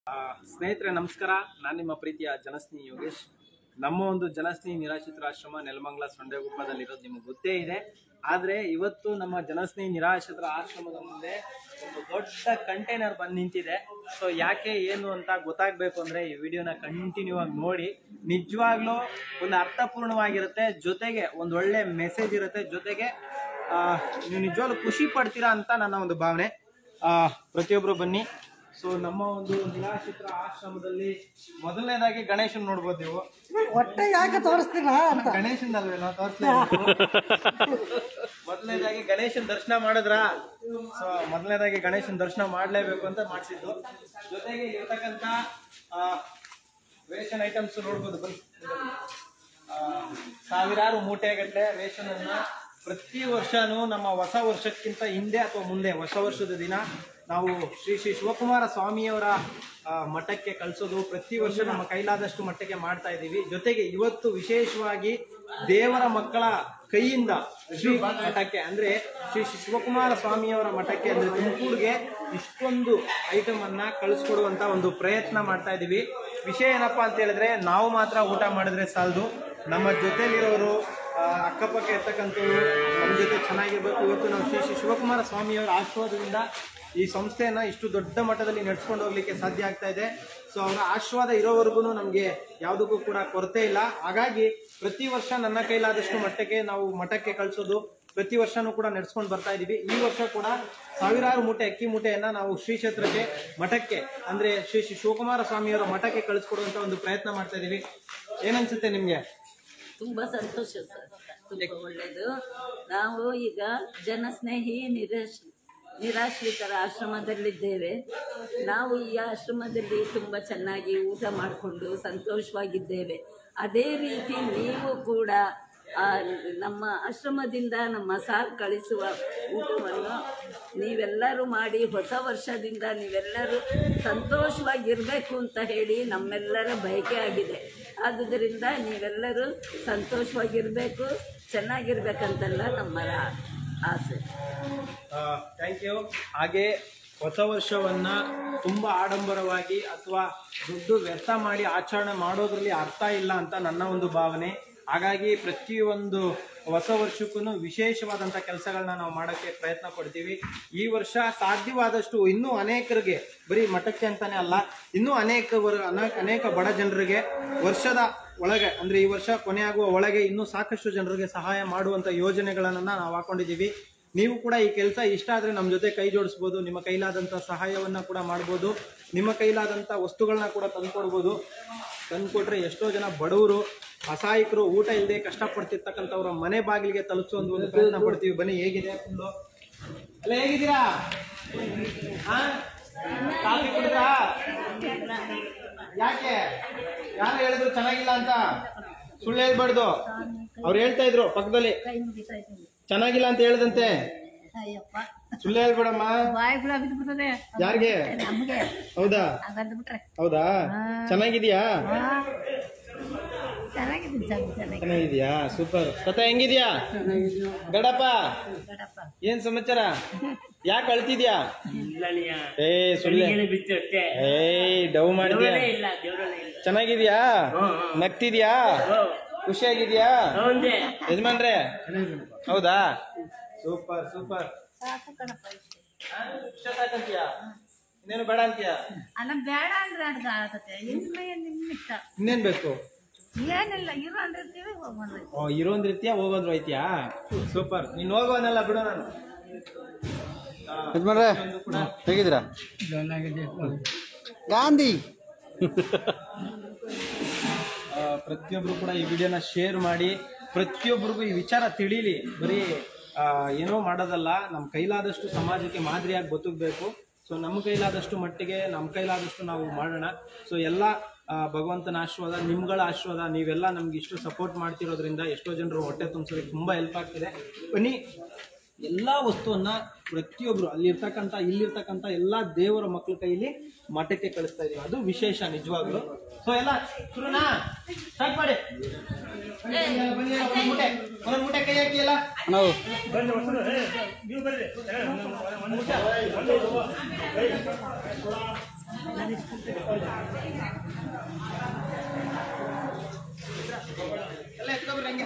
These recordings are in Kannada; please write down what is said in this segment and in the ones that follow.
ಆ, ಸ್ನೇಹಿತರೆ ನಮಸ್ಕಾರ ನಾನು ನಿಮ್ಮ ಪ್ರೀತಿಯ ಜನಸ್ನೇಹಿ ಯೋಗೇಶ್ ನಮ್ಮ ಒಂದು ಜನಸ್ನೇಹಿ ನಿರಾಶ್ರಿತರ ಆಶ್ರಮ ನೆಲಮಂಗಲ ಸೊಂಡೆಗುಪ್ಪದಲ್ಲಿ ಇರೋದು ನಿಮಗೆ ಗೊತ್ತೇ ಇದೆ ಆದ್ರೆ ಇವತ್ತು ನಮ್ಮ ಜನಸ್ನೇಹಿ ನಿರಾಶ್ರಿತರ ಆಶ್ರಮದ ಮುಂದೆ ಒಂದು ದೊಡ್ಡ ಕಂಟೈನರ್ ಬಂದು ನಿಂತಿದೆ ಸೊ ಯಾಕೆ ಏನು ಅಂತ ಗೊತ್ತಾಗ್ಬೇಕು ಅಂದ್ರೆ ಈ ವಿಡಿಯೋನ ಕಂಟಿನ್ಯೂ ಆಗಿ ನೋಡಿ ನಿಜವಾಗ್ಲೂ ಒಂದು ಅರ್ಥಪೂರ್ಣವಾಗಿರುತ್ತೆ ಜೊತೆಗೆ ಒಂದು ಒಳ್ಳೆ ಮೆಸೇಜ್ ಇರುತ್ತೆ ಜೊತೆಗೆ ಆ, ನೀವು ನಿಜವಾಗ್ಲೂ ಖುಷಿ ಪಡ್ತೀರಾ ಅಂತ ನನ್ನ ಒಂದು ಭಾವನೆ ಆ, ಪ್ರತಿಯೊಬ್ರು ಬನ್ನಿ ಸೊ ನಮ್ಮ ಒಂದು ನಿರಾಶ್ರಿತರ ಆಶ್ರಮದಲ್ಲಿ ಮೊದಲನೇದಾಗಿ ಗಣೇಶನ್ ನೋಡ್ಬೋದು ನೀವು ಹೊಟ್ಟೆ ಯಾಕೆ ತೋರಿಸ್ತೀರಾ ಅಂತ ಗಣೇಶನ್ ಅಲ್ವೇನೋ ತೋರಿಸ್ಲೇಬೇಕು ಮೊದಲನೇದಾಗಿ ಗಣೇಶನ್ ದರ್ಶನ ಮಾಡಿದ್ರ ಸೊ ಮೊದಲನೇದಾಗಿ ಗಣೇಶನ್ ದರ್ಶನ ಮಾಡ್ಲೇಬೇಕು ಅಂತ ಮಾಡಿಸಿದ್ದು ಜೊತೆಗೆ ಇರ್ತಕ್ಕಂಥ ರೇಷನ್ ಐಟಮ್ಸ್ ನೋಡ್ಬೋದು ಬನ್ನಿ ಆ, ಸಾವಿರಾರು ಮೂಟೆಗಟ್ಟಲೆ ರೇಷನ್ ಅನ್ನ ಪ್ರತಿ ವರ್ಷನೂ ನಮ್ಮ ಹೊಸ ವರ್ಷಕ್ಕಿಂತ ಹಿಂದೆ ಅಥವಾ ಮುಂದೆ ಹೊಸ ವರ್ಷದ ದಿನ ನಾವು ಶ್ರೀ ಶ್ರೀ ಶಿವಕುಮಾರ ಸ್ವಾಮಿಯವರ ಆ, ಮಠಕ್ಕೆ ಕಳಿಸೋದು ಪ್ರತಿ ವರ್ಷ ನಮ್ಮ ಕೈಲಾದಷ್ಟು ಮಟ್ಟಕ್ಕೆ ಮಾಡ್ತಾ ಇದ್ದೀವಿ ಜೊತೆಗೆ ಇವತ್ತು ವಿಶೇಷವಾಗಿ ದೇವರ ಮಕ್ಕಳ ಕೈಯಿಂದ ಶ್ರೀ ಮಠಕ್ಕೆ ಅಂದ್ರೆ ಶ್ರೀ ಶ್ರೀ ಶಿವಕುಮಾರ ಸ್ವಾಮಿಯವರ ಮಠಕ್ಕೆ ಅಂದ್ರೆ ತುಮಕೂರಿಗೆ ಇಷ್ಟೊಂದು ಐಟಮ್ ಅನ್ನ ಕಳಿಸ್ಕೊಡುವಂತ ಒಂದು ಪ್ರಯತ್ನ ಮಾಡ್ತಾ ಇದ್ದೀವಿ ವಿಷಯ ಏನಪ್ಪಾ ಅಂತ ಹೇಳಿದ್ರೆ ನಾವು ಮಾತ್ರ ಊಟ ಮಾಡಿದ್ರೆ ಸಾಲದು ನಮ್ಮ ಜೊತೆಲಿರೋರು ಆ, ಅಕ್ಕಪಕ್ಕ ಇರ್ತಕ್ಕಂಥವ್ರು ನಮ್ಮ ಜೊತೆ ಚೆನ್ನಾಗಿರ್ಬೇಕು ಇವತ್ತು ನಾವು ಶ್ರೀ ಶ್ರೀ ಶಿವಕುಮಾರ ಸ್ವಾಮಿಯವರ ಆಶೀರ್ವಾದದಿಂದ ಈ ಸಂಸ್ಥೆಯನ್ನ ಇಷ್ಟು ದೊಡ್ಡ ಮಟ್ಟದಲ್ಲಿ ನಡ್ಸ್ಕೊಂಡು ಹೋಗ್ಲಿಕ್ಕೆ ಸಾಧ್ಯ ಆಗ್ತಾ ಇದೆ ಸೊ ಅವರ ಆಶೀರ್ವಾದ ಇರೋವರೆಗೂ ನಮಗೆ ಯಾವುದಕ್ಕೂ ಕೂಡ ಕೊರತೆ ಇಲ್ಲ ಹಾಗಾಗಿ ಪ್ರತಿ ವರ್ಷ ನನ್ನ ಕೈಲಾದಷ್ಟು ಮಟ್ಟಕ್ಕೆ ನಾವು ಮಠಕ್ಕೆ ಕಳಿಸೋದು ಪ್ರತಿ ವರ್ಷನೂ ಕೂಡ ನಡೆಸ್ಕೊಂಡು ಬರ್ತಾ ಇದೀವಿ ಈ ವರ್ಷ ಕೂಡ ಸಾವಿರಾರು ಮೂಟೆ ಅಕ್ಕಿ ಮೂಟೆಯನ್ನ ನಾವು ಶ್ರೀ ಕ್ಷೇತ್ರಕ್ಕೆ ಮಠಕ್ಕೆ ಅಂದ್ರೆ ಶ್ರೀ ಶ್ರೀ ಶಿವಕುಮಾರ ಸ್ವಾಮಿಯವರ ಮಠಕ್ಕೆ ಕಳಿಸ್ಕೊಡುವಂತ ಒಂದು ಪ್ರಯತ್ನ ಮಾಡ್ತಾ ಇದೀವಿ ಏನನ್ಸುತ್ತೆ ನಿಮ್ಗೆ ತುಂಬಾ ಸಂತೋಷ ಸರ್ ತುಂಬಾ ಒಳ್ಳೆಯದು ನಾವು ಈಗ ಜನಸ್ನೇಹಿ ನಿರಾಶ್ ನಿರಾಶ್ರಿತರ ಆಶ್ರಮದಲ್ಲಿದ್ದೇವೆ ನಾವು ಈ ಆಶ್ರಮದಲ್ಲಿ ತುಂಬ ಚೆನ್ನಾಗಿ ಊಟ ಮಾಡಿಕೊಂಡು ಸಂತೋಷವಾಗಿದ್ದೇವೆ ಅದೇ ರೀತಿ ನೀವು ಕೂಡ ಆ, ನಮ್ಮ ಆಶ್ರಮದಿಂದ ನಮ್ಮ ಸಾರ್ ಕಳಿಸುವ ಊಟವನ್ನು ನೀವೆಲ್ಲರೂ ಮಾಡಿ ಹೊಸ ವರ್ಷದಿಂದ ನೀವೆಲ್ಲರೂ ಸಂತೋಷವಾಗಿರಬೇಕು ಅಂತ ಹೇಳಿ ನಮ್ಮೆಲ್ಲರ ಬಯಕೆ ಆಗಿದೆ ಆದುದರಿಂದ ನೀವೆಲ್ಲರೂ ಸಂತೋಷವಾಗಿರಬೇಕು ಚೆನ್ನಾಗಿರ್ಬೇಕಂತೆಲ್ಲ ನಮ್ಮ ಆ- ಆಸೆ ಥ್ಯಾಂಕ್ ಯು ಹಾಗೆ ಹೊಸ ವರ್ಷವನ್ನ ತುಂಬಾ ಆಡಂಬರವಾಗಿ ಅಥವಾ ದುಡ್ಡು ವ್ಯರ್ಥ ಮಾಡಿ ಆಚರಣೆ ಮಾಡೋದ್ರಲ್ಲಿ ಅರ್ಥ ಇಲ್ಲ ಅಂತ ನನ್ನ ಒಂದು ಭಾವನೆ ಹಾಗಾಗಿ ಪ್ರತಿಯೊಂದು ಹೊಸ ವರ್ಷಕ್ಕೂ ವಿಶೇಷವಾದಂಥ ಕೆಲಸಗಳನ್ನ ನಾವು ಮಾಡೋಕ್ಕೆ ಪ್ರಯತ್ನ ಪಡ್ತೀವಿ ಈ ವರ್ಷ ಸಾಧ್ಯವಾದಷ್ಟು ಇನ್ನೂ ಅನೇಕರಿಗೆ ಬರೀ ಮಠಕ್ಕೆ ಅಂತಾನೆ ಅಲ್ಲ ಇನ್ನೂ ಅನೇಕ ವರ್- ಅನೇಕ ಅನೇಕ ಬಡ ಜನರಿಗೆ ವರ್ಷದ ಒಳಗೆ ಅಂದ್ರೆ ಈ ವರ್ಷ ಕೊನೆಯಾಗುವ ಒಳಗೆ ಇನ್ನೂ ಸಾಕಷ್ಟು ಜನರಿಗೆ ಸಹಾಯ ಮಾಡುವಂತ ಯೋಜನೆಗಳನ್ನ ನಾವು ಹಾಕೊಂಡಿದ್ದೀವಿ ನೀವು ಕೂಡ ಈ ಕೆಲಸ ಇಷ್ಟ ಆದ್ರೆ ನಮ್ಮ ಜೊತೆ ಕೈ ಜೋಡಿಸ್ಬೋದು ನಿಮ್ಮ ಕೈಲಾದಂಥ ಸಹಾಯವನ್ನ ಕೂಡ ಮಾಡ್ಬೋದು ನಿಮ್ಮ ಕೈಲಾದಂಥ ವಸ್ತುಗಳನ್ನ ಕೂಡ ತಂದ್ಕೊಡ್ಬೋದು ತಂದ್ಕೊಟ್ರೆ ಎಷ್ಟೋ ಜನ ಬಡವರು ಅಸಹಾಯಕರು ಊಟ ಇಲ್ಲದೆ ಕಷ್ಟಪಡ್ತಿರ್ತಕ್ಕಂಥವ್ರ ಮನೆ ಬಾಗಿಲಿಗೆ ತಲುಪಿಸೋ ಒಂದು ಒಂದು ಪ್ರಯತ್ನ ಪಡ್ತೀವಿ ಬನ್ನಿ ಹೇಗಿದೆ ಫುಲ್ಲು ಅಲ್ಲ ಹೇಗಿದ್ದೀರಾ ಹಾ ಕಾಫಿ ಕುಡಿದ್ರಾ ಯಾಕೆ ಯಾರು ಹೇಳಿದ್ರು ಚೆನ್ನಾಗಿಲ್ಲ ಅಂತ ಸುಳ್ಳು ಹೇಳ್ಬಾರ್ದು ಅವ್ರು ಹೇಳ್ತಾ ಇದ್ರು ಪಕ್ಕದಲ್ಲಿ ಚೆನ್ನಾಗಿಲ್ಲ ಅಂತ ಹೇಳ್ದಂತೆ ಅಯ್ಯಪ್ಪ ಸುಳ್ಳು ಹೇಳ್ಬೇಡಮ್ಮ ಬಾಯಿ ಕೂಡ ಬಿದ್ದು ಬಿಡ್ತದೆ ಯಾರಿಗೆ ನಮಗೆ ಹೌದಾ ಹಾಗಂತ ಬಿಟ್ರೆ ಹೌದಾ ಚೆನ್ನಾಗಿದ್ಯಾ ಚೆನ್ನಾಗಿದ್ದೀನಿ ಸರ್ ಚೆನ್ನಾಗಿ ಚೆನ್ನಾಗಿದ್ಯಾ ಸೂಪರ್ ಕಥೆ ಹೆಂಗಿದ್ಯಾ ಗಡಪ್ಪ ಬೇಡಪ್ಪ ಏನ್ ಸಮಾಚಾರ ಯಾಕೆ ಅಳ್ತಿದ್ಯಾ ಏ ಸುಳ್ಳೆ ಏ ಡವ್ ಮಾಡಿದ್ಯಾ ಚೆನ್ನಾಗಿದ್ಯಾ ನಗ್ತಿದ್ಯಾ ಖುಷಿಯಾಗಿದ್ಯಾ ಯಜಮಾನ್ರೆ ಹೌದಾ ಸೂಪರ್ ಸೂಪರ್ ಸಾಕು ಕಣಪ್ಪ ಇಷ್ಟೇ. ಇಷ್ಟಂತೀಯಾ ಇನ್ನೇನು ಬೇಡ ಅಂತೀಯಾ ಅಲ್ಲ ಬೇಡ ಅಂದ್ರೆ ಅಡ್ಗ ಆಗತ್ತೆ ಇನ್ಮೆ ನಿಮ್ಮ ಇಷ್ಟ ಇನ್ನೇನ್ ಬೇಕು ಏನಿಲ್ಲ ಇರೋ ಅಂದಿರ್ತೀವಿ ಹೋಗೋಣ ಓ ಇರೋಂದ್ ರೀತಿಯ ಹೋಗೋದ್ರು ಐತಿಯಾ ಸೂಪರ್ ನೀನ್ ಹೋಗೋನಲ್ಲ ಬಿಡು ನಾನು ಆ, ಯಜಮಾನ್ರೆ ಇದೊಂದು ಕೂಡ ಹೇಗಿದ್ದೀರಾ ಗಾಂಧಿ ಆ, ಪ್ರತಿಯೊಬ್ರು ಕೂಡ ಈ ವಿಡಿಯೋನ ಶೇರ್ ಮಾಡಿ ಪ್ರತಿಯೊಬ್ಬರಿಗೂ ಈ ವಿಚಾರ ತಿಳಿಲಿ ಬರೀ ಆ, ಏನೋ ಮಾಡೋದಲ್ಲ ನಮ್ಮ ಕೈಲಾದಷ್ಟು ಸಮಾಜಕ್ಕೆ ಮಾದರಿಯಾಗಿ ಬದುಕಬೇಕು ಸೊ ನಮ್ಮ ಕೈಲಾದಷ್ಟು ಮಟ್ಟಿಗೆ ನಮ್ಮ ಕೈಲಾದಷ್ಟು ನಾವು ಮಾಡೋಣ ಸೊ ಎಲ್ಲ ಆ, ಭಗವಂತನ ಆಶೀರ್ವಾದ ನಿಮ್ಗಳ ಆಶೀರ್ವಾದ ನೀವೆಲ್ಲ ನಮ್ಗೆ ಇಷ್ಟು ಸಪೋರ್ಟ್ ಮಾಡ್ತಿರೋದ್ರಿಂದ ಎಷ್ಟೋ ಜನರು ಹೊಟ್ಟೆ ತುಂಬಿಸೋದಕ್ಕೆ ತುಂಬಾ ಹೆಲ್ಪ್ ಆಗ್ತಿದೆ ಬನ್ನಿ ಎಲ್ಲ ವಸ್ತುವನ್ನ ಪ್ರತಿಯೊಬ್ರು ಅಲ್ಲಿರ್ತಕ್ಕಂಥ ಇಲ್ಲಿರ್ತಕ್ಕಂಥ ಎಲ್ಲ ದೇವರ ಮಕ್ಕಳ ಕೈಲಿ ಮಠಕ್ಕೆ ಕಳಿಸ್ತಾ ಇದೀವಿ ಅದು ವಿಶೇಷ ನಿಜವಾಗ್ಲು ಸೊ ಎಲ್ಲ ಶುರುನಾ ಸ್ಟಾರ್ಟ್ ಮಾಡಿ ಬನ್ನಿ, ಎಲ್ಲ ಬನ್ನಿ, ಎಲ್ಲ ಒಂದೊಂದ್ ಮೂಟೆ ಒಂದೊಂದ್ ಮೂಟೆ ಕೈ ಹಾಕಿ ಎಲ್ಲ ನಾವು ಎಲ್ಲ ಎತ್ಕೊಬ್ರಿ ಹಂಗೆ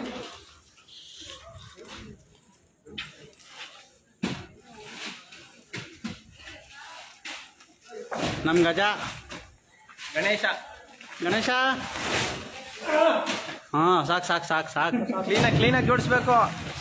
ನಮ್ಮ ಗಜ ಗಣೇಶ ಗಣೇಶ ಹಾಂ ಸಾಕು ಸಾಕು ಸಾಕು ಸಾಕು ಕ್ಲೀನಾಗಿ ಕ್ಲೀನಾಗಿ ಜೋಡಿಸ್ಬೇಕು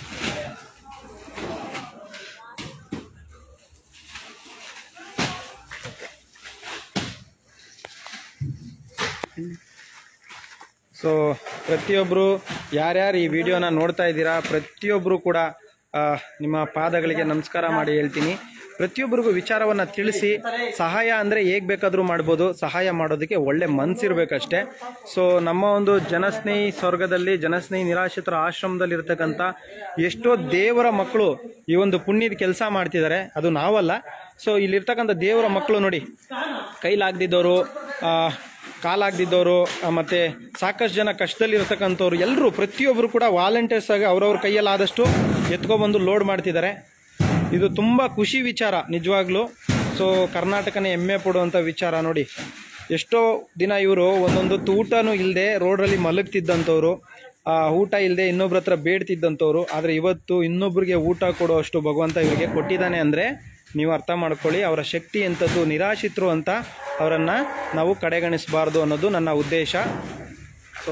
ಸೊ ಪ್ರತಿಯೊಬ್ಬರು ಯಾರ್ಯಾರು ಈ ವಿಡಿಯೋನ ನೋಡ್ತಾ ಇದ್ದೀರಾ ಪ್ರತಿಯೊಬ್ಬರು ಕೂಡ ಆ, ನಿಮ್ಮ ಪಾದಗಳಿಗೆ ನಮಸ್ಕಾರ ಮಾಡಿ ಹೇಳ್ತೀನಿ ಪ್ರತಿಯೊಬ್ಬರಿಗೂ ವಿಚಾರವನ್ನ ತಿಳಿಸಿ ಸಹಾಯ ಅಂದರೆ ಹೇಗೆ ಬೇಕಾದರೂ ಮಾಡ್ಬೋದು ಸಹಾಯ ಮಾಡೋದಕ್ಕೆ ಒಳ್ಳೆ ಮನಸ್ಸಿರ್ಬೇಕಷ್ಟೇ ಸೊ ನಮ್ಮ ಒಂದು ಜನಸ್ನೇಹಿ ಸ್ವರ್ಗದಲ್ಲಿ ಜನಸ್ನೇಹಿ ನಿರಾಶ್ರಿತರ ಆಶ್ರಮದಲ್ಲಿ ಇರ್ತಕ್ಕಂಥ ಎಷ್ಟೋ ದೇವರ ಮಕ್ಕಳು ಈ ಒಂದು ಪುಣ್ಯದ ಕೆಲಸ ಮಾಡ್ತಿದ್ದಾರೆ ಅದು ನಾವಲ್ಲ ಸೊ ಇಲ್ಲಿರ್ತಕ್ಕಂಥ ದೇವರ ಮಕ್ಕಳು ನೋಡಿ ಕೈಲಾಗ್ದಿದ್ದವರು ಕಾಲಾಗ್ದಿದ್ದವರು ಆ, ಮತ್ತೆ ಸಾಕಷ್ಟು ಜನ ಕಷ್ಟದಲ್ಲಿ ಇರ್ತಕ್ಕಂಥವ್ರು ಎಲ್ಲರೂ ಪ್ರತಿಯೊಬ್ಬರು ಕೂಡ ವಾಲಂಟಿಯರ್ಸ್ ಆಗಿ ಅವ್ರವ್ರ ಕೈಯಲ್ಲಾದಷ್ಟು ಎತ್ಕೊಬಂದು ಲೋಡ್ ಮಾಡ್ತಿದ್ದಾರೆ ಇದು ತುಂಬ ಖುಷಿ ವಿಚಾರ ನಿಜವಾಗ್ಲೂ ಸೊ ಕರ್ನಾಟಕನೇ ಹೆಮ್ಮೆ ಪಡುವಂಥ ವಿಚಾರ ನೋಡಿ ಎಷ್ಟೋ ದಿನ ಇವರು ಒಂದೊಂದು ಊಟನೂ ಇಲ್ಲದೆ ರೋಡಲ್ಲಿ ಮಲಗ್ತಿದ್ದಂಥವ್ರು ಆ, ಊಟ ಇಲ್ಲದೆ ಇನ್ನೊಬ್ರ ಹತ್ರ ಬೇಡ್ತಿದ್ದಂಥವ್ರು ಆದರೆ ಇವತ್ತು ಇನ್ನೊಬ್ರಿಗೆ ಊಟ ಕೊಡುವಷ್ಟು ಭಗವಂತ ಇವರಿಗೆ ಕೊಟ್ಟಿದ್ದಾನೆ ಅಂದರೆ ನೀವು ಅರ್ಥ ಮಾಡ್ಕೊಳ್ಳಿ ಅವರ ಶಕ್ತಿ ಎಂಥದ್ದು ನಿರಾಶಿತರು ಅಂತ ಅವರನ್ನು ನಾವು ಕಡೆಗಣಿಸಬಾರ್ದು ಅನ್ನೋದು ನನ್ನ ಉದ್ದೇಶ ಸೊ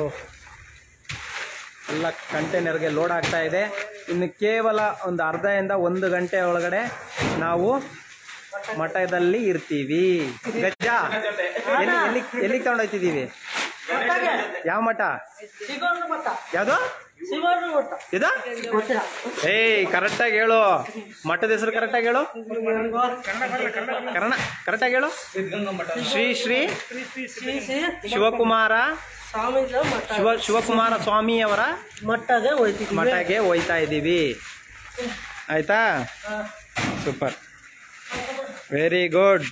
ಎಲ್ಲ ಕಂಟೈನರ್ಗೆ ಲೋಡ್ ಆಗ್ತಾ ಇದೆ ಇನ್ನು ಕೇವಲ ಒಂದು ಅರ್ಧದಿಂದ ಒಂದು ಗಂಟೆ ಒಳಗಡೆ ನಾವು ಮಠದಲ್ಲಿ ಇರ್ತೀವಿ ಗಜ್ಜ ಎಲ್ಲಿ ಎಲ್ಲಿ ಎಲ್ಲಿಗೆ ತಗೊಂಡೋಗ್ತಿದ್ದೀವಿ ಯಾವ ಮಠ ಯಾವುದು ಇದು ಏಯ್ ಕರೆಕ್ಟಾಗಿ ಹೇಳು ಮಠದ ಹೆಸರು ಕರೆಕ್ಟಾಗಿ ಹೇಳು ಕನ್ನಡ ಕರೆಕ್ಟಾಗಿ ಹೇಳು ಶ್ರೀ ಶ್ರೀ ಶಿವಕುಮಾರ ಶಿವ ಶಿವಕುಮಾರ ಸ್ವಾಮಿಯವರ ಮಟ್ಟಗೆ ಹೋಯ್ತಿದ್ವಿ ಮಠಕ್ಕೆ ಹೋಯ್ತಾ ಇದ್ದೀವಿ ಆಯ್ತಾ ಸೂಪರ್ ವೆರಿ ಗುಡ್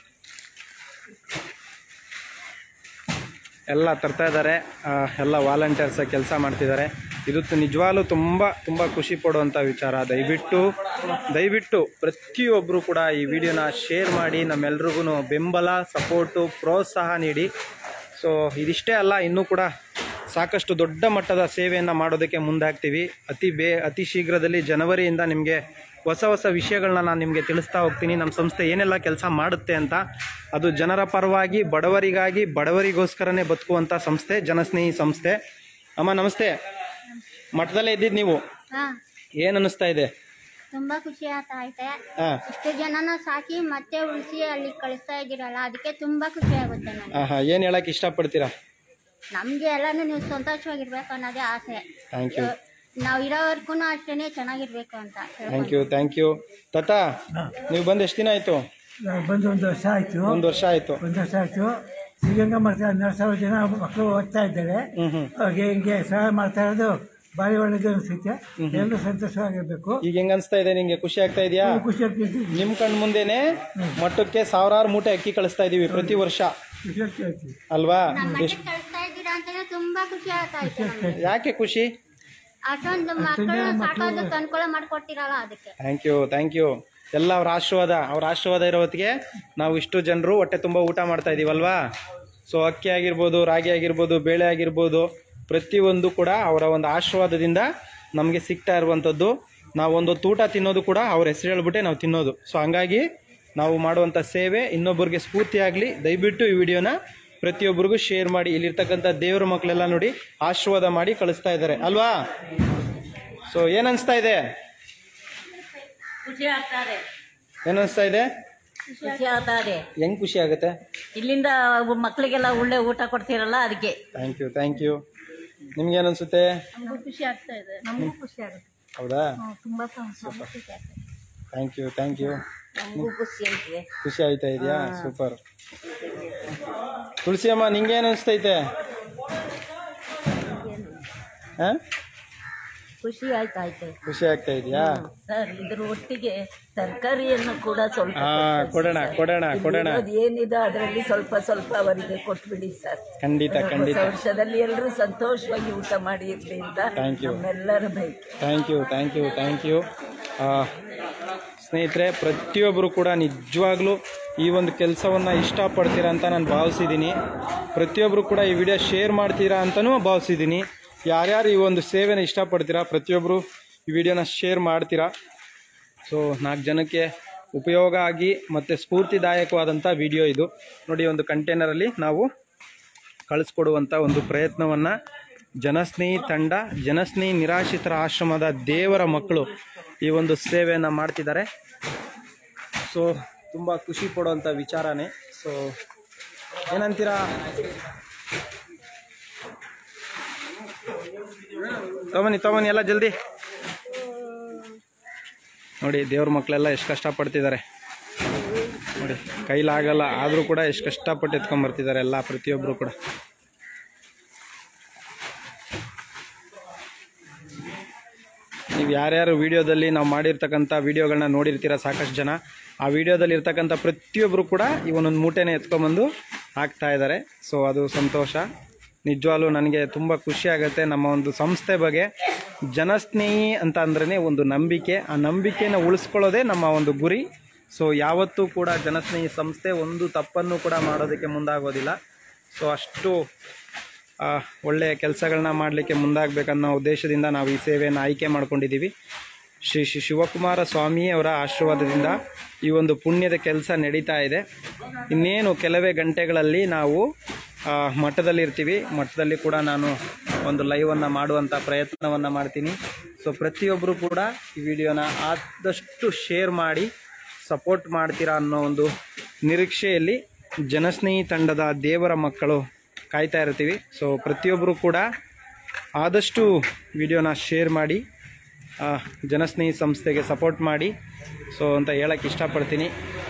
ಎಲ್ಲ ತರ್ತಾ ಇದ್ದಾರೆ ಆ, ಎಲ್ಲ ವಾಲಂಟಿಯರ್ಸ್ ಕೆಲಸ ಮಾಡ್ತಿದ್ದಾರೆ ಇದು ತು- ನಿಜವಾಗ್ಲೂ ತುಂಬ ತುಂಬ ಖುಷಿ ಪಡುವಂಥ ವಿಚಾರ ದಯವಿಟ್ಟು ದಯವಿಟ್ಟು ಪ್ರತಿಯೊಬ್ಬರು ಕೂಡ ಈ ವಿಡಿಯೋನ ಶೇರ್ ಮಾಡಿ ನಮ್ಮೆಲ್ರಿಗೂ ಬೆಂಬಲ ಸಪೋರ್ಟು ಪ್ರೋತ್ಸಾಹ ನೀಡಿ ಸೊ ಇದಿಷ್ಟೇ ಅಲ್ಲ ಇನ್ನೂ ಕೂಡ ಸಾಕಷ್ಟು ದೊಡ್ಡ ಮಟ್ಟದ ಸೇವೆಯನ್ನು ಮಾಡೋದಕ್ಕೆ ಮುಂದಾಗ್ತೀವಿ ಅತಿ ಬೇ ಅತಿ ಶೀಘ್ರದಲ್ಲಿ ಜನವರಿಯಿಂದ ನಿಮಗೆ ಹೊಸ ಹೊಸ ವಿಷಯಗಳನ್ನ ನಾನು ನಿಮಗೆ ತಿಳಿಸ್ತಾ ಹೋಗ್ತೀನಿ ನಮ್ಮ ಸಂಸ್ಥೆ ಏನೆಲ್ಲ ಕೆಲಸ ಮಾಡುತ್ತೆ ಅಂತ ಅದು ಜನರ ಪರವಾಗಿ ಬಡವರಿಗಾಗಿ ಬಡವರಿಗೋಸ್ಕರನೇ ಬದುಕುವಂಥ ಸಂಸ್ಥೆ ಜನಸ್ನೇಹಿ ಸಂಸ್ಥೆ ಅಮ್ಮ ನಮಸ್ತೆ ಮಠದಲ್ಲೇ ಇದ್ದಿದ್ದು ನೀವು ಹಾ ಏನು ಅನ್ನಿಸ್ತಾ ಇದೆ ತುಂಬಾ ಖುಷಿ ಆಗ್ತಾ ಐತೆ ಹಾಂ ಇಷ್ಟು ಜನನ ಸಾಕಿ ಮತ್ತೆ ಉಳಿಸಿ ಅಲ್ಲಿ ಕಳಿಸ್ತಾ ಇದ್ದೀರಲ್ಲ ಅದಕ್ಕೆ ತುಂಬಾ ಖುಷಿ ಆಗುತ್ತೆ ನನಗೆ ಹಾಂ ಹಾಂ ಏನು ಹೇಳಕ್ಕೆ ಇಷ್ಟಪಡ್ತೀರಾ ನಮ್ಗೆ ಎಲ್ಲಾನು ನೀವು ಸಂತೋಷವಾಗಿರ್ಬೇಕು ಅನ್ನೋದೇ ಆಸೆ ಥ್ಯಾಂಕ್ ಯು ನಾವ್ ಇರೋವರ್ಗು ಅಷ್ಟೇನೆ ಚೆನ್ನಾಗಿರ್ಬೇಕು ಅಂತ ಥ್ಯಾಂಕ್ ಯು ಥ್ಯಾಂಕ್ ಯು ತಾತ ನೀವು ಬಂದು ಎಷ್ಟು ದಿನ ಆಯಿತು ಬಂದು ಒಂದು ವರ್ಷ ಆಯ್ತು ಒಂದು ವರ್ಷ ಆಯಿತು ಒಂದು ವರ್ಷ ಆಯ್ತು ಶ್ರೀಗಂಗಾ ಮಾಡ್ತಾ ಹನ್ನೆರಡು ಸಾವಿರ ಜನ ಮಕ್ಕಳು ಓದ್ತಾ ಇದ್ದಾರೆ ಹ್ಞೂ ಹ್ಞೂ ಅವ್ರಿಗೆ ಹಿಂಗೆ ಸಹಾಯ ಮಾಡ್ತಾ ಇರೋದು ಭಾರಿ ಒಳ್ಳೇದು ಅನಿಸುತ್ತೆ ಎಲ್ಲರೂ ಸಂತೋಷವಾಗಿರ್ಬೇಕು ಈಗ ಹೆಂಗ್ ಅನ್ಸ್ತಾ ಇದೆ ನಿಂಗೆ ಖುಷಿ ಆಗ್ತಾ ಇದೆಯಾ ಖುಷಿ ಆಗ್ತೈತಿ ನಿಮ್ ಕಣ್ ಮುಂದೆನೆ ಮಟ್ಟಕ್ಕೆ ಸಾವಿರಾರು ಮೂಟೆ ಅಕ್ಕಿ ಕಳಿಸ್ತಾ ಇದೀವಿ ಪ್ರತಿ ವರ್ಷ ಖುಷಿ ಆಗ್ತೈತಿ ಅಲ್ವಾ ನಮ್ಮ ಎಷ್ಟ್ ಮನೆಗೆ ಕಳಿಸ್ತಾ ಇದ್ದೀರಾ ಅಂತಾನೆ ತುಂಬಾ ಖುಷಿ ಆಗ್ತಾ ಐತೆ ನಮ್ಗೆ ಯಾಕೆ ಖುಷಿ ಅಷ್ಟೊಂದು ಮಕ್ಕಳು ಸಾಕೋದಕ್ಕೆ ಅನುಕೂಲ ಮಾಡ್ಕೊಡ್ತೀರಲ್ಲ ಅದಕ್ಕೆ ಥ್ಯಾಂಕ್ ಯು ಥ್ಯಾಂಕ್ ಯು ಎಲ್ಲ ಅವ್ರ ಆಶೀರ್ವಾದ ಅವ್ರ ಆಶೀರ್ವಾದ ಇರೋ ಹೊತ್ತಿಗೆ ನಾವು ಇಷ್ಟು ಜನರು ಹೊಟ್ಟೆ ತುಂಬ ಊಟ ಮಾಡ್ತಾ ಇದೀವಲ್ವಾ ಸೊ ಅಕ್ಕಿ ಆಗಿರ್ಬೋದು ರಾಗಿ ಆಗಿರ್ಬೋದು ಬೇಳೆ ಆಗಿರ್ಬೋದು ಪ್ರತಿಯೊಂದು ಕೂಡ ಅವರ ಒಂದು ಆಶೀರ್ವಾದದಿಂದ ನಮಗೆ ಸಿಗ್ತಾ ಇರುವಂಥದ್ದು ನಾವು ಒಂದು ಊಟ ತಿನ್ನೋದು ಕೂಡ ಅವ್ರ ಹೆಸರು ಹೇಳ್ಬಿಟ್ಟೆ ನಾವು ತಿನ್ನೋದು ಸೊ ಹಂಗಾಗಿ ನಾವು ಮಾಡುವಂಥ ಸೇವೆ ಇನ್ನೊಬ್ಬರಿಗೆ ಸ್ಫೂರ್ತಿ ಆಗಲಿ ದಯವಿಟ್ಟು ಈ ವಿಡಿಯೋನ ಪ್ರತಿಯೊಬ್ಬರಿಗೂ ಶೇರ್ ಮಾಡಿ ಇಲ್ಲಿರ್ತಕ್ಕಂಥ ದೇವರ ಮಕ್ಕಳೆಲ್ಲ ನೋಡಿ ಆಶೀರ್ವಾದ ಮಾಡಿ ಕಳಿಸ್ತಾ ಇದ್ದಾರೆ ಅಲ್ವಾ ಸೊ ಏನು ಅನಿಸ್ತಾ ಇದೆ ಖುಷಿ ಆಗ್ತಾರೆ ಏನನ್ನಿಸ್ತಾ ಇದೆ ಖುಷಿ ಆಗ್ತಾರೆ ಹೆಂಗ್ ಖುಷಿ ಆಗುತ್ತೆ ಇಲ್ಲಿಂದ ಮಕ್ಕಳಿಗೆಲ್ಲ ಒಳ್ಳೆ ಊಟ ಕೊಡ್ತೀರಲ್ಲ ಅದಕ್ಕೆ ಥ್ಯಾಂಕ್ ಯು ಥ್ಯಾಂಕ್ ಯು ನಿಮ್ಗೆ ಏನನ್ಸುತ್ತೆ ನಮಗೂ ಖುಷಿ ಆಗ್ತಾ ಇದೆ ನಮಗೂ ಖುಷಿ ಆಗುತ್ತೆ ಹೌದಾ ತುಂಬಾ ಖುಷಿ ಆಗ್ತದೆ ಥ್ಯಾಂಕ್ ಯು ಥ್ಯಾಂಕ್ ಯು ನಮಗೂ ಖುಷಿ ಆಗ್ತದೆ ಖುಷಿ ಆಯ್ತಾ ಇದೆಯಾ ಸೂಪರ್ ತುಳಸಿ ಅಮ್ಮ ನಿಂಗೆ ಏನು ಅನಿಸ್ತೈತೆ ಹಾ ಖುಷಿ ಆಯ್ತಾಯ್ತು ಖುಷಿ ಆಗ್ತಾ ಇದೆಯಾ ಸರ್ ಇದ್ರ ಒಟ್ಟಿಗೆ ತರಕಾರಿಯನ್ನು ಕೂಡ ಸ್ವಲ್ಪ ಹಾ ಕೊಡ್ತಾರೆ ಕೊಡೋಣ ಸರ್. ಕೊಡೋಣ ಇಲ್ಲಿ ಕೊಡೋಣ ಇರೋದು ಏನಿದೆ ಅದರಲ್ಲಿ ಸ್ವಲ್ಪ ಸ್ವಲ್ಪ ಅವರಿಗೆ ಕೊಟ್ಬಿಡಿ ಸರ್ ಖಂಡಿತ ಹೊಸ ಖಂಡಿತ ವರ್ಷದಲ್ಲಿ ಎಲ್ಲರೂ ಸಂತೋಷವಾಗಿ ಊಟ ಮಾಡಿ ಇರ್ಲಿ ಅಂತ Thank you. ನಮ್ಮೆಲ್ಲರ ಬಯಕೆ thank you thank you thank you ಸ್ನೇಹಿತರೆ ಪ್ರತಿಯೊಬ್ಬರು ಕೂಡ ನಿಜವಾಗ್ಲೂ ಈ ಒಂದು ಕೆಲಸವನ್ನು ಇಷ್ಟಪಡ್ತೀರಾ ಅಂತ ನಾನು ಭಾವಿಸಿದ್ದೀನಿ ಪ್ರತಿಯೊಬ್ಬರು ಕೂಡ ಈ ವಿಡಿಯೋ ಶೇರ್ ಮಾಡ್ತೀರಾ ಅಂತಲೂ ಭಾವಿಸಿದ್ದೀನಿ ಯಾರ್ಯಾರು ಈ ಒಂದು ಸೇವೆನ ಇಷ್ಟಪಡ್ತೀರಾ ಪ್ರತಿಯೊಬ್ಬರು ಈ ವಿಡಿಯೋನ ಶೇರ್ ಮಾಡ್ತೀರಾ ಸೊ ನಾಲ್ಕು ಜನಕ್ಕೆ ಉಪಯೋಗ ಆಗಿ ಮತ್ತು ಸ್ಫೂರ್ತಿದಾಯಕವಾದಂಥ ವಿಡಿಯೋ ಇದು ನೋಡಿ ಒಂದು ಕಂಟೈನರಲ್ಲಿ ನಾವು ಕಳಿಸ್ಕೊಡುವಂಥ ಒಂದು ಪ್ರಯತ್ನವನ್ನು ಜನಸ್ನೇಹಿ ತಂಡ ಜನಸ್ನೇಹಿ ನಿರಾಶ್ರಿತರ ಆಶ್ರಮದ ದೇವರ ಮಕ್ಕಳು ಈ ಒಂದು ಸೇವೆಯನ್ನು ಮಾಡ್ತಿದ್ದಾರೆ ಸೊ ತುಂಬ ಖುಷಿ ಪಡುವಂಥ ವಿಚಾರನೇ ಸೊ ಏನಂತೀರಾ ತಗೊಬನ್ನಿ ತಗೊಬನ್ನಿ ಎಲ್ಲ ಜಲ್ದಿ ನೋಡಿ ದೇವ್ರ ಮಕ್ಕಳೆಲ್ಲ ಎಷ್ಟು ಕಷ್ಟಪಡ್ತಿದ್ದಾರೆ ನೋಡಿ ಕೈಲಾಗಲ್ಲ ಆದರೂ ಕೂಡ ಎಷ್ಟು ಕಷ್ಟಪಟ್ಟು ಎತ್ಕೊಂಡ್ಬರ್ತಿದ್ದಾರೆ ಎಲ್ಲ ಪ್ರತಿಯೊಬ್ಬರು ಕೂಡ ನೀವು ಯಾರ್ಯಾರು ವಿಡಿಯೋದಲ್ಲಿ ನಾವು ಮಾಡಿರ್ತಕ್ಕಂಥ ವಿಡಿಯೋಗಳನ್ನ ನೋಡಿರ್ತೀರ ಸಾಕಷ್ಟು ಜನ ಆ ವಿಡಿಯೋದಲ್ಲಿ ಇರ್ತಕ್ಕಂಥ ಪ್ರತಿಯೊಬ್ಬರು ಕೂಡ ಈ ಒಂದೊಂದು ಮೂಟೆನ ಎತ್ಕೊಂಬಂದು ಹಾಕ್ತಾ ಇದ್ದಾರೆ ಸೊ ಅದು ಸಂತೋಷ ನಿಜವಾಗ್ಲೂ ನನಗೆ ತುಂಬ ಖುಷಿ ಆಗುತ್ತೆ ನಮ್ಮ ಒಂದು ಸಂಸ್ಥೆ ಬಗ್ಗೆ ಜನಸ್ನೇಹಿ ಅಂತ ಅಂದ್ರೇ ಒಂದು ನಂಬಿಕೆ ಆ ನಂಬಿಕೆನ ಉಳಿಸ್ಕೊಳ್ಳೋದೇ ನಮ್ಮ ಒಂದು ಗುರಿ ಸೊ ಯಾವತ್ತೂ ಕೂಡ ಜನಸ್ನೇಹಿ ಸಂಸ್ಥೆ ಒಂದು ತಪ್ಪನ್ನು ಕೂಡ ಮಾಡೋದಕ್ಕೆ ಮುಂದಾಗೋದಿಲ್ಲ ಸೊ ಅಷ್ಟು ಆ, ಒಳ್ಳೆಯ ಕೆಲಸಗಳನ್ನ ಮಾಡಲಿಕ್ಕೆ ಮುಂದಾಗಬೇಕನ್ನೋ ಉದ್ದೇಶದಿಂದ ನಾವು ಈ ಸೇವೆಯನ್ನು ಆಯ್ಕೆ ಮಾಡ್ಕೊಂಡಿದ್ದೀವಿ ಶ್ರೀ ಶ್ರೀ ಶಿವಕುಮಾರ ಸ್ವಾಮಿ ಅವರ ಆಶೀರ್ವಾದದಿಂದ ಈ ಒಂದು ಪುಣ್ಯದ ಕೆಲಸ ನಡೀತಾ ಇದೆ ಇನ್ನೇನು ಕೆಲವೇ ಗಂಟೆಗಳಲ್ಲಿ ನಾವು ಆ, ಮಠದಲ್ಲಿರ್ತೀವಿ ಮಠದಲ್ಲಿ ಕೂಡ ನಾನು ಒಂದು ಲೈವನ್ನು ಮಾಡುವಂಥ ಪ್ರಯತ್ನವನ್ನು ಮಾಡ್ತೀನಿ ಸೊ ಪ್ರತಿಯೊಬ್ಬರು ಕೂಡ ಈ ವಿಡಿಯೋನ ಆದಷ್ಟು ಶೇರ್ ಮಾಡಿ ಸಪೋರ್ಟ್ ಮಾಡ್ತೀರಾ ಅನ್ನೋ ಒಂದು ನಿರೀಕ್ಷೆಯಲ್ಲಿ ಜನಸ್ನೇಹಿ ತಂಡದ ದೇವರ ಮಕ್ಕಳು ಕಾಯ್ತಾ ಇರ್ತೀವಿ ಸೊ ಪ್ರತಿಯೊಬ್ಬರು ಕೂಡ ಆದಷ್ಟು ವಿಡಿಯೋನ ಶೇರ್ ಮಾಡಿ ಆ, ಜನಸ್ನೇಹಿ ಸಂಸ್ಥೆಗೆ ಸಪೋರ್ಟ್ ಮಾಡಿ ಸೊ ಅಂತ ಹೇಳಕ್ಕೆ ಇಷ್ಟಪಡ್ತೀನಿ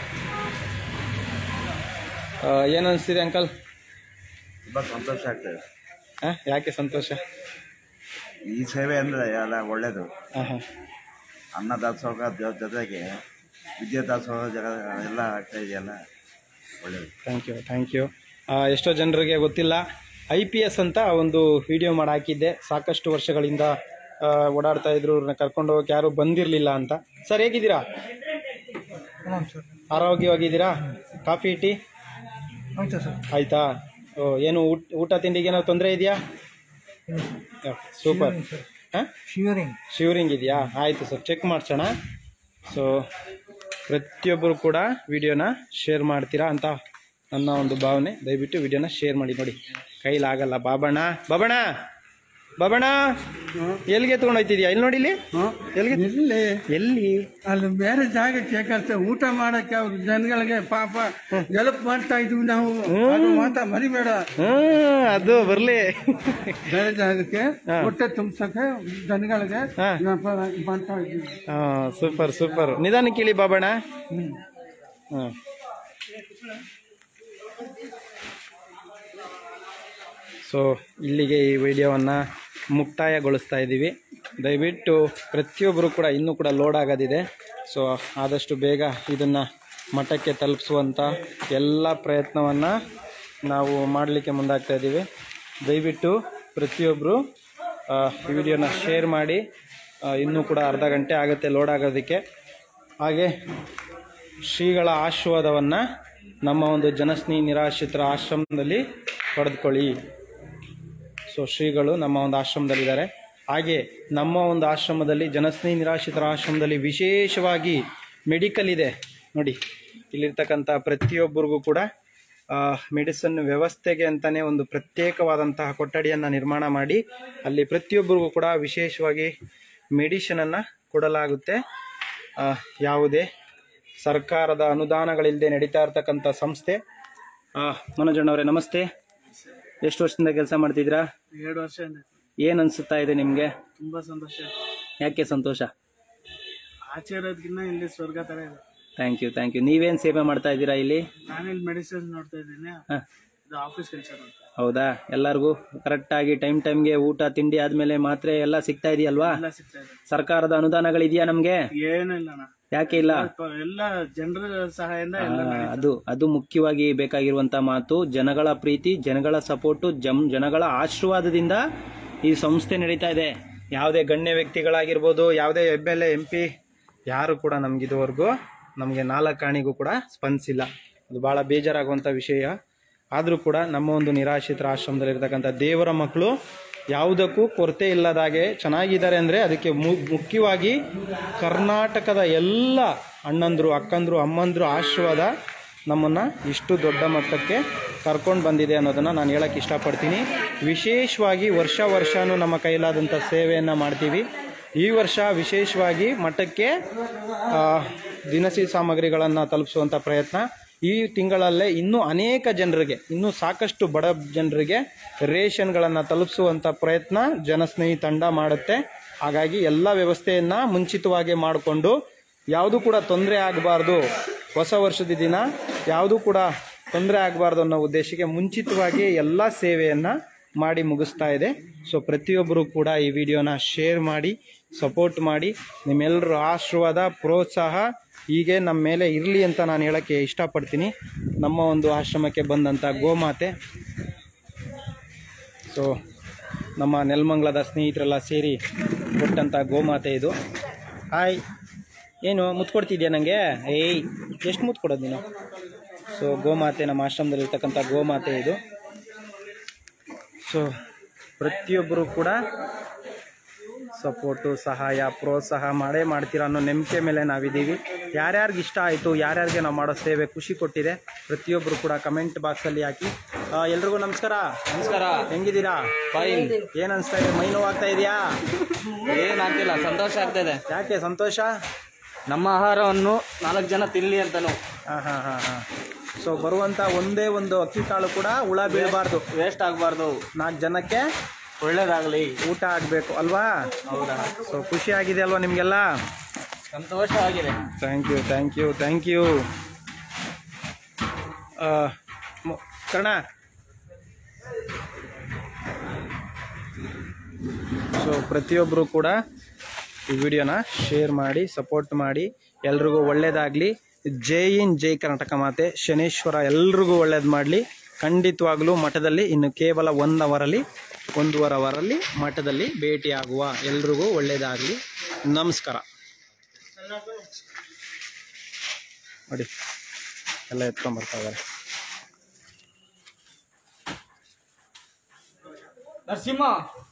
ಆ, ಏನು ಅನಿಸ್ತಿದೆ ಅಂಕಲ್ ತುಂಬ ಸಂತೋಷ ಆಗ್ತದೆ ಹಾಂ ಯಾಕೆ ಸಂತೋಷ ಈ ಸೇವೆ ಅಂದರೆ ಎಲ್ಲ ಒಳ್ಳೆಯದು ಹಾಂ ಹಾಂ ಅನ್ನದಾಸೋಹ ಜೊ- ಜೊತೆಗೆ ವಿದ್ಯಾದಾಸೋಹ ಜಗ ಎಲ್ಲ ಆಗ್ತಾ ಇದೆಯಲ್ಲ ಒಳ್ಳೆಯದು ಥ್ಯಾಂಕ್ ಯು ಥ್ಯಾಂಕ್ ಯು ಎಷ್ಟೋ ಜನರಿಗೆ ಗೊತ್ತಿಲ್ಲ ಐ ಪಿ ಎಸ್ ಅಂತ ಒಂದು ವಿಡಿಯೋ ಮಾಡಿ ಹಾಕಿದ್ದೆ ಸಾಕಷ್ಟು ವರ್ಷಗಳಿಂದ ಆ, ಓಡಾಡ್ತಾ ಇದ್ರು ಇವ್ರನ್ನ ಕರ್ಕೊಂಡು ಹೋಗಕ್ಕೆ ಯಾರು ಬಂದಿರಲಿಲ್ಲ ಅಂತ ಸರ್ ಹೇಗಿದ್ದೀರಾ ಹ್ಞೂ ಸರ್ ಆರೋಗ್ಯವಾಗಿದ್ದೀರಾ ಕಾಫಿ ಟೀ ಆಯ್ತು ಸರ್ ಆಯ್ತಾ ಓ ಏನು ಊಟ ಊಟ ತಿಂಡಿಗೆ ಏನೋ ತೊಂದರೆ ಇದೆಯಾ ಸೂಪರ್ ಸರ್ ಹಾಂ ಶಿವರಿಂಗ್ ಶಿವರಿಂಗ್ ಇದೆಯಾ ಆಯಿತು ಸರ್ ಚೆಕ್ ಮಾಡಿಸೋಣ ಸೊ ಪ್ರತಿಯೊಬ್ಬರು ಕೂಡ ವಿಡಿಯೋನ ಶೇರ್ ಮಾಡ್ತೀರಾ ಅಂತ ನನ್ನ ಒಂದು ಭಾವನೆ ದಯವಿಟ್ಟು ವಿಡಿಯೋನ ಶೇರ್ ಮಾಡಿ ನೋಡಿ ಕೈಲಾಗಲ್ಲ ಬಾಬಣ್ಣ ಬಾಬಣ್ಣ ಬಾಬಣ್ಣ ಎಲ್ಲಿಗೆ ತೊಗೊಂಡೋಗ್ತಿದ್ಯಾ ಇಲ್ಲಿ ನೋಡಿ ಇಲ್ಲಿ ಎಲ್ಲಿಗೆ ಇಲ್ಲಿ ಎಲ್ಲಿ ಅಲ್ಲಿ ಬೇರೆ ಜಾಗಕ್ಕೆ ಕಷ್ಟ ಊಟ ಮಾಡಕ್ಕೆ ಅವ್ರ ಜನಗಳಿಗೆ ಪಾಪ ಹೆಲ್ಪ್ ಮಾಡ್ತಾ ಇದ್ವಿ ನಾವು ಅದು ಮಾತ್ರ ಮರಿಬೇಡ ಹ್ಮ್ ಅದು ಬರ್ಲಿ ಬೇರೆ ಜಾಗಕ್ಕೆ ಹಾ. ಹೊಟ್ಟೆ ತುಂಬಸಕ್ಕೆ ಜನಗಳಿಗೆ ಹಾ. ವ್ಯಾಪಾರ ಮಾಡ್ತಾ ಇದ್ವಿ ಹಾ ಸೂಪರ್ ಸೂಪರ್ ನಿಧಾನಕ್ಕೆ ಇಳಿ ಬಾಬಣ್ಣ ಹ್ಮ್. ಹಾಂ ಸೊ ಇಲ್ಲಿಗೆ ಈ ವಿಡಿಯೋವನ್ನು ಮುಕ್ತಾಯಗೊಳಿಸ್ತಾ ಇದ್ದೀವಿ ದಯವಿಟ್ಟು ಪ್ರತಿಯೊಬ್ಬರು ಕೂಡ ಇನ್ನೂ ಕೂಡ ಲೋಡ್ ಆಗೋದಿದೆ ಸೊ ಆದಷ್ಟು ಬೇಗ ಇದನ್ನು ಮಠಕ್ಕೆ ತಲುಪಿಸುವಂಥ ಎಲ್ಲ ಪ್ರಯತ್ನವನ್ನು ನಾವು ಮಾಡಲಿಕ್ಕೆ ಮುಂದಾಗ್ತಾ ಇದ್ದೀವಿ ದಯವಿಟ್ಟು ಪ್ರತಿಯೊಬ್ಬರು ಆ, ಈ ವಿಡಿಯೋನ ಶೇರ್ ಮಾಡಿ ಆ, ಇನ್ನೂ ಕೂಡ ಅರ್ಧ ಗಂಟೆ ಆಗುತ್ತೆ ಲೋಡ್ ಆಗೋದಕ್ಕೆ ಹಾಗೆ ಶ್ರೀಗಳ ಆಶೀರ್ವಾದವನ್ನು ನಮ್ಮ ಒಂದು ಜನಸ್ನೇಹಿ ನಿರಾಶ್ರಿತರ ಆಶ್ರಮದಲ್ಲಿ ಪಡೆದುಕೊಳ್ಳಿ ಸೊ ಶ್ರೀಗಳು ನಮ್ಮ ಒಂದು ಆಶ್ರಮದಲ್ಲಿದ್ದಾರೆ ಹಾಗೆ ನಮ್ಮ ಒಂದು ಆಶ್ರಮದಲ್ಲಿ ಜನಸ್ನೇಹಿ ನಿರಾಶ್ರಿತರ ಆಶ್ರಮದಲ್ಲಿ ವಿಶೇಷವಾಗಿ ಮೆಡಿಕಲ್ ಇದೆ ನೋಡಿ ಇಲ್ಲಿರ್ತಕ್ಕಂಥ ಪ್ರತಿಯೊಬ್ಬರಿಗೂ ಕೂಡ ಮೆಡಿಸನ್ ವ್ಯವಸ್ಥೆಗೆ ಅಂತಲೇ ಒಂದು ಪ್ರತ್ಯೇಕವಾದಂತಹ ಕೊಠಡಿಯನ್ನು ನಿರ್ಮಾಣ ಮಾಡಿ ಅಲ್ಲಿ ಪ್ರತಿಯೊಬ್ಬರಿಗೂ ಕೂಡ ವಿಶೇಷವಾಗಿ ಮೆಡಿಷನನ್ನು ಕೊಡಲಾಗುತ್ತೆ ಆ, ಯಾವುದೇ ಸರ್ಕಾರದ ಅನುದಾನಗಳಿಲ್ಲದೆ ನಡೀತಾ ಇರ್ತಕ್ಕಂಥ ಸಂಸ್ಥೆ ಆ, ಮನೋಜಣ್ಣವರೇ ನಮಸ್ತೆ ಎಷ್ಟು ವರ್ಷದಿಂದ ಕೆಲಸ ಮಾಡ್ತಿದ್ದೀರಾ ಎರಡು ವರ್ಷ ಏನು ಅನಿಸುತ್ತಾ ಇದೆ ನಿಮಗೆ ತುಂಬಾ ಸಂತೋಷ ಯಾಕೆ ಸಂತೋಷ ಆಚೆ ಇರೋದಕ್ಕಿಂತ ಇಲ್ಲಿ ಸ್ವರ್ಗ ತರ ಇದೆ ಥ್ಯಾಂಕ್ ಯು ಥ್ಯಾಂಕ್ ಯು ನೀವೇನು ಸೇವೆ ಮಾಡ್ತಾ ಇದ್ದೀರಾ ಇಲ್ಲಿ ನಾನಿಲ್ಲಿ ಮೆಡಿಸಿನ್ ನೋಡ್ತಾ ಇದ್ದೀನಿ ಹಾಂ ಇದು ಆಫೀಸ್ ಕೆಲಸ ಅಂತ ಹೌದಾ ಎಲ್ಲರಿಗೂ ಕರೆಕ್ಟಾಗಿ ಟೈಮ್ ಟೈಮ್ಗೆ ಊಟ ತಿಂಡಿ ಆದಮೇಲೆ ಮಾತ್ರೆ ಎಲ್ಲ ಸಿಗ್ತಾ ಇದೆಯಲ್ವಾ ಎಲ್ಲ ಸಿಗ್ತಾ ಇದೆ ಸರ್ಕಾರದ ಅನುದಾನಗಳಿದೆಯಾ ನಮಗೆ ಏನೂ ಇಲ್ಲ ಅಣ್ಣ ಯಾಕೆ ಇಲ್ಲ ಪ- ಎಲ್ಲ ಜನರ ಸಹಾಯದಿಂದ ಆ, ಎಲ್ಲ ನಡೀತಾ ಅದು ಅದು ಮುಖ್ಯವಾಗಿ ಬೇಕಾಗಿರುವಂತ ಮಾತು ಜನಗಳ ಪ್ರೀತಿ ಜನಗಳ ಸಪೋರ್ಟು ಜಮ್ ಜನಗಳ ಆಶೀರ್ವಾದದಿಂದ ಈ ಸಂಸ್ಥೆ ನಡೀತಾ ಇದೆ ಯಾವುದೇ ಗಣ್ಯ ವ್ಯಕ್ತಿಗಳಾಗಿರ್ಬೋದು ಯಾವುದೇ M L A M P ಯಾರು ಕೂಡ ನಮ್ಗೆ ಇದುವರೆಗೂ ನಮಗೆ ನಾಲ್ಕು ಆಣಿಗೂ ಕೂಡ ಸ್ಪಂದಿಸಿಲ್ಲ ಅದು ಭಾಳ ಬೇಜಾರಾಗುವಂಥ ವಿಷಯ ಆದರೂ ಕೂಡ ನಮ್ಮ ಒಂದು ನಿರಾಶ್ರಿತರ ಆಶ್ರಮದಲ್ಲಿರ್ತಕ್ಕಂಥ ದೇವರ ಮಕ್ಕಳು ಯಾವುದಕ್ಕೂ ಕೊರತೆ ಇಲ್ಲದಾಗೆ ಚೆನ್ನಾಗಿದ್ದಾರೆ ಅಂದರೆ ಅದಕ್ಕೆ ಮು- ಮುಖ್ಯವಾಗಿ ಕರ್ನಾಟಕದ ಎಲ್ಲ ಅಣ್ಣಂದರು ಅಕ್ಕಂದರು ಅಮ್ಮಂದರು ಆಶೀರ್ವಾದ ನಮ್ಮನ್ನು ಇಷ್ಟು ದೊಡ್ಡ ಮಟ್ಟಕ್ಕೆ ಕರ್ಕೊಂಡು ಬಂದಿದೆ ಅನ್ನೋದನ್ನು ನಾನು ಹೇಳಕ್ಕೆ ಇಷ್ಟಪಡ್ತೀನಿ ವಿಶೇಷವಾಗಿ ವರ್ಷ ವರ್ಷವೂ ನಮ್ಮ ಕೈಲಾದಂಥ ಸೇವೆಯನ್ನು ಮಾಡ್ತೀವಿ ಈ ವರ್ಷ ವಿಶೇಷವಾಗಿ ಮಠಕ್ಕೆ ಆ, ದಿನಸಿ ಸಾಮಗ್ರಿಗಳನ್ನು ತಲುಪಿಸುವಂಥ ಪ್ರಯತ್ನ ಈ ತಿಂಗಳಲ್ಲೇ ಇನ್ನೂ ಅನೇಕ ಜನರಿಗೆ ಇನ್ನೂ ಸಾಕಷ್ಟು ಬಡ ಜನರಿಗೆ ರೇಷನ್ಗಳನ್ನು ತಲುಪಿಸುವಂಥ ಪ್ರಯತ್ನ ಜನಸ್ನೇಹಿ ತಂಡ ಮಾಡುತ್ತೆ ಹಾಗಾಗಿ ಎಲ್ಲ ವ್ಯವಸ್ಥೆಯನ್ನು ಮುಂಚಿತವಾಗಿ ಮಾಡಿಕೊಂಡು ಯಾವುದೂ ಕೂಡ ತೊಂದರೆ ಆಗಬಾರ್ದು ಹೊಸ ವರ್ಷದ ದಿನ ಯಾವುದೂ ಕೂಡ ತೊಂದರೆ ಆಗಬಾರ್ದು ಅನ್ನೋ ಉದ್ದೇಶಕ್ಕೆ ಮುಂಚಿತವಾಗಿ ಎಲ್ಲ ಸೇವೆಯನ್ನು ಮಾಡಿ ಮುಗಿಸ್ತಾ ಇದೆ ಸೊ ಪ್ರತಿಯೊಬ್ಬರು ಕೂಡ ಈ ವಿಡಿಯೋನ ಶೇರ್ ಮಾಡಿ ಸಪೋರ್ಟ್ ಮಾಡಿ ನಿಮ್ಮೆಲ್ಲರ ಆಶೀರ್ವಾದ ಪ್ರೋತ್ಸಾಹ ಹೀಗೆ ನಮ್ಮ ಮೇಲೆ ಇರಲಿ ಅಂತ ನಾನು ಹೇಳೋಕ್ಕೆ ಇಷ್ಟಪಡ್ತೀನಿ ನಮ್ಮ ಒಂದು ಆಶ್ರಮಕ್ಕೆ ಬಂದಂಥ ಗೋಮಾತೆ ಸೊ ನಮ್ಮ ನೆಲಮಂಗ್ಲದ ಸ್ನೇಹಿತರೆಲ್ಲ ಸೇರಿ ಕೊಟ್ಟಂಥ ಗೋಮಾತೆ ಇದು ಹಾಯ್ ಏನು ಮುತ್ತು ಕೊಡ್ತಿದ್ಯಾ ನನಗೆ ಏಯ್ ಎಷ್ಟು ಮುತ್ತು ಕೊಡೋದು ನೀನು ಸೊ ಗೋಮಾತೆ ನಮ್ಮ ಆಶ್ರಮದಲ್ಲಿರ್ತಕ್ಕಂಥ ಗೋಮಾತೆ ಇದು ಸೊ ಪ್ರತಿಯೊಬ್ಬರು ಕೂಡ ಸಪೋರ್ಟು ಸಹಾಯ ಪ್ರೋತ್ಸಾಹ ಮಾಡೇ ಮಾಡ್ತೀರಾ ಅನ್ನೋ ನಂಬಿಕೆ ಮೇಲೆ ನಾವಿದ್ದೀವಿ ಯಾರ್ಯಾರಿಗೆ ಇಷ್ಟ ಆಯಿತು ಯಾರ್ಯಾರಿಗೆ ನಾವು ಮಾಡೋ ಸೇವೆ ಖುಷಿ ಕೊಟ್ಟಿದೆ ಪ್ರತಿಯೊಬ್ಬರು ಕೂಡ ಕಮೆಂಟ್ ಬಾಕ್ಸಲ್ಲಿ ಹಾಕಿ ಆ, ಎಲ್ರಿಗೂ ನಮಸ್ಕಾರ ನಮಸ್ಕಾರ ಹೆಂಗಿದ್ದೀರಾ ಫೈನ್ ಏನು ಅನಿಸ್ತಾ ಇದೆ ಮೈ ನೋವಾಗ್ತಾ ಇದೆಯಾ ಏನಾಗ್ತಿಲ್ಲ ಸಂತೋಷ ಆಗ್ತಾ ಇದೆ ಯಾಕೆ ಸಂತೋಷ ನಮ್ಮ ಆಹಾರವನ್ನು ನಾಲ್ಕು ಜನ ತಿನ್ಲಿ ಅಂತನು ಹಾಂ ಹಾಂ ಹಾಂ ಹಾಂ ಸೊ ಬರುವಂಥ ಒಂದೇ ಒಂದು ಅಕ್ಕಿ ಕಾಳು ಕೂಡ ಹುಳ ಬೀಳಬಾರ್ದು ವೇಸ್ಟ್ ಆಗಬಾರ್ದು ನಾಲ್ಕು ಜನಕ್ಕೆ ಒಳ್ಳೇದಾಗಲಿ ಊಟ ಆಗಬೇಕು ಅಲ್ವಾ ಹೌದಾ ಸೊ ಖುಷಿ ಆಗಿದೆ ಅಲ್ವಾ ನಿಮಗೆಲ್ಲ ಸಂತೋಷವಾಗಿದೆ thank you thank you thank you ಕರ್ಣ ಸೊ ಪ್ರತಿಯೊಬ್ಬರು ಕೂಡ ಈ ವಿಡಿಯೋನ ಶೇರ್ ಮಾಡಿ ಸಪೋರ್ಟ್ ಮಾಡಿ ಎಲ್ರಿಗೂ ಒಳ್ಳೇದಾಗಲಿ ಜೈ ಇನ್ ಜೈ ಕರ್ನಾಟಕ ಮಾತೆ ಶನೇಶ್ವರ ಎಲ್ರಿಗೂ ಒಳ್ಳೇದು ಮಾಡಲಿ ಖಂಡಿತವಾಗ್ಲೂ ಮಠದಲ್ಲಿ ಇನ್ನು ಕೇವಲ ಒನ್ ಅವರಲ್ಲಿ ಒಂದೂವರೆ ಅವರಲ್ಲಿ ಮಠದಲ್ಲಿ ಭೇಟಿಯಾಗುವ ಎಲ್ರಿಗೂ ಒಳ್ಳೇದಾಗಲಿ ನಮಸ್ಕಾರ ನೋಡಿ ಎಲ್ಲ ಎತ್ಕೊಂಡ್ಬರ್ತಾ ಇದ್ದಾರೆ ನರಸಿಂಹ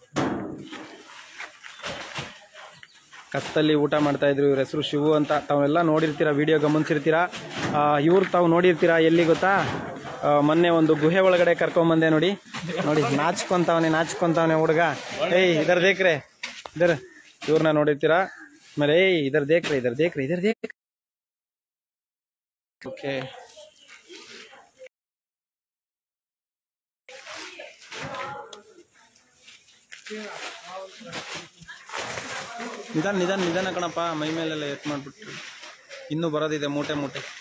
ಕತ್ತಲ್ಲಿ ಊಟ ಮಾಡ್ತಾ ಇದ್ರು ಇವ್ರ ಹೆಸರು ಶಿವು ಅಂತ ತಾವೆಲ್ಲ ನೋಡಿರ್ತೀರಾ ವಿಡಿಯೋ ಗಮನಿಸಿರ್ತೀರಾ ಇವ್ರು ತಾವು ನೋಡಿರ್ತೀರಾ ಎಲ್ಲಿ ಗೊತ್ತಾ ಆ, ಮೊನ್ನೆ ಒಂದು ಗುಹೆ ಒಳಗಡೆ ಕರ್ಕೊಂಬಂದೆ ನೋಡಿ ನೋಡಿ ನಾಚ್ಕೊಂತಾವನೆ ನಾಚ್ಕೊಂತಾವನೆ ಹುಡುಗ ಏಯ್ ಇದರ ದೇಕ್ರೆ ಇದರ ಇವ್ರನ್ನ ನೋಡಿರ್ತೀರಾ ಆಮೇಲೆ ಏಯ್ ಇದರ ದೇಕ್ರೆ ಇದರ ದೇಕ್ರೆ ಇದರ ದೇಕ್ ಓಕೆ ನಿಧಾನ ನಿಧಾನ ನಿಧಾನ ಕಣಪ್ಪ ಮೈ ಮೇಲೆಲ್ಲ ಎತ್ ಮಾಡ್ಬಿಟ್ರು ಇನ್ನೂ ಬರೋದಿದೆ ಮೂಟೆ ಮೂಟೆ